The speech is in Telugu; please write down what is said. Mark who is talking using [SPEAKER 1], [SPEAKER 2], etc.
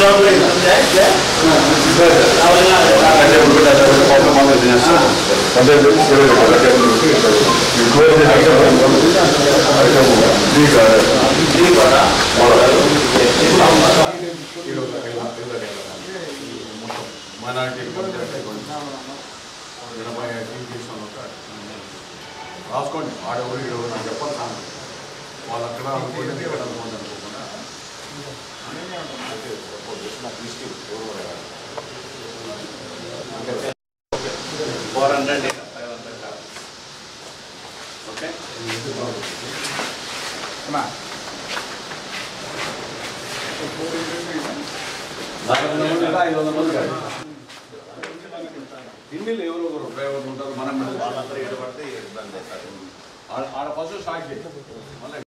[SPEAKER 1] మైనార్టీ ఎనభై ఐదు దేశంలో రాసుకోండి ఆడెవరు ఈడెవరు నాకు చెప్పాలి సార్ వాళ్ళు అక్కడ అనుకోండి ఇక్కడ అనుకోండి అనుకోకుండా
[SPEAKER 2] four hundred five hundred okay
[SPEAKER 1] ఐదు వందల మంది కాదు. హిందీలో ఎవరు ఒకరు డ్రైవర్లు ఉంటారు మనం
[SPEAKER 2] వాళ్ళందరూ ఈడ పడితే ఇబ్బంది అవుతుంది
[SPEAKER 1] ఆడ ఆడ ఫస్ట్ స్టార్ట్ చేయి మళ్ళీ